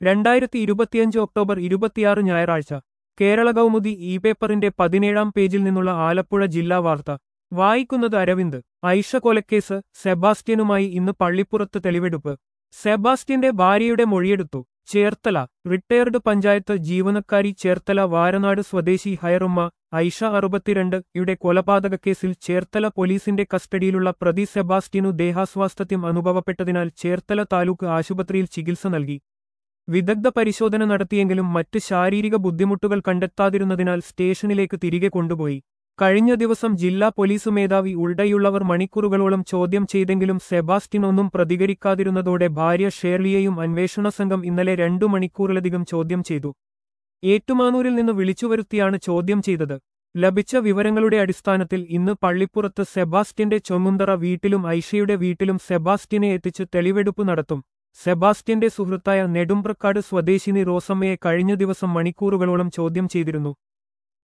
രണ്ടായിരത്തി ഇരുപത്തിയഞ്ച് ഒക്ടോബർ ഇരുപത്തിയാറ് ഞായറാഴ്ച കേരള കൗമുദി ഇ പേപ്പറിന്റെ പതിനേഴാം പേജിൽ നിന്നുള്ള ആലപ്പുഴ ജില്ലാ വാർത്ത വായിക്കുന്നത് അരവിന്ദ് ഐഷ കൊലക്കേസ് സെബാസ്റ്റ്യനുമായി ഇന്ന് പള്ളിപ്പുറത്ത് തെളിവെടുപ്പ് സെബാസ്റ്റ്യന്റെ ഭാര്യയുടെ മൊഴിയെടുത്തു ചേർത്തല റിട്ടയർഡ് പഞ്ചായത്ത് ജീവനക്കാരി ചേർത്തല വാരനാട് സ്വദേശി ഹയറുമ്മ ഐഷ അറുപത്തിരണ്ട് യുടെ കൊലപാതക കേസിൽ ചേർത്തല പോലീസിന്റെ കസ്റ്റഡിയിലുള്ള പ്രതി സെബാസ്റ്റ്യനു ദേഹാസ്വാസ്ഥ്യം അനുഭവപ്പെട്ടതിനാൽ ചേർത്തല താലൂക്ക് ആശുപത്രിയിൽ ചികിത്സ നൽകി വിദഗ്ധ പരിശോധന നടത്തിയെങ്കിലും മറ്റ് ശാരീരിക ബുദ്ധിമുട്ടുകൾ കണ്ടെത്താതിരുന്നതിനാൽ സ്റ്റേഷനിലേക്ക് തിരികെ കൊണ്ടുപോയി കഴിഞ്ഞ ദിവസം ജില്ലാ പോലീസ് മേധാവി ഉൾപ്പെടെയുള്ളവർ മണിക്കൂറുകളോളം ചോദ്യം ചെയ്തെങ്കിലും സെബാസ്റ്റ്യൻ ഒന്നും പ്രതികരിക്കാതിരുന്നതോടെ ഭാര്യ ഷേർലിയെയും അന്വേഷണ സംഘം ഇന്നലെ രണ്ടു മണിക്കൂറിലധികം ചോദ്യം ചെയ്തു ഏറ്റുമാനൂരിൽ നിന്ന് വിളിച്ചുവരുത്തിയാണ് ചോദ്യം ചെയ്തത് ലഭിച്ച വിവരങ്ങളുടെ അടിസ്ഥാനത്തിൽ ഇന്ന് പള്ളിപ്പുറത്ത് സെബാസ്റ്റ്യന്റെ ചൊങ്ങുന്തറ വീട്ടിലും ഐഷയുടെ വീട്ടിലും സെബാസ്റ്റ്യനെ എത്തിച്ച് തെളിവെടുപ്പ് നടത്തും സെബാസ്റ്റ്യന്റെ സുഹൃത്തായ നെടുമ്പ്രക്കാട് സ്വദേശിനി റോസമ്മയെ കഴിഞ്ഞ ദിവസം മണിക്കൂറുകളോളം ചോദ്യം ചെയ്തിരുന്നു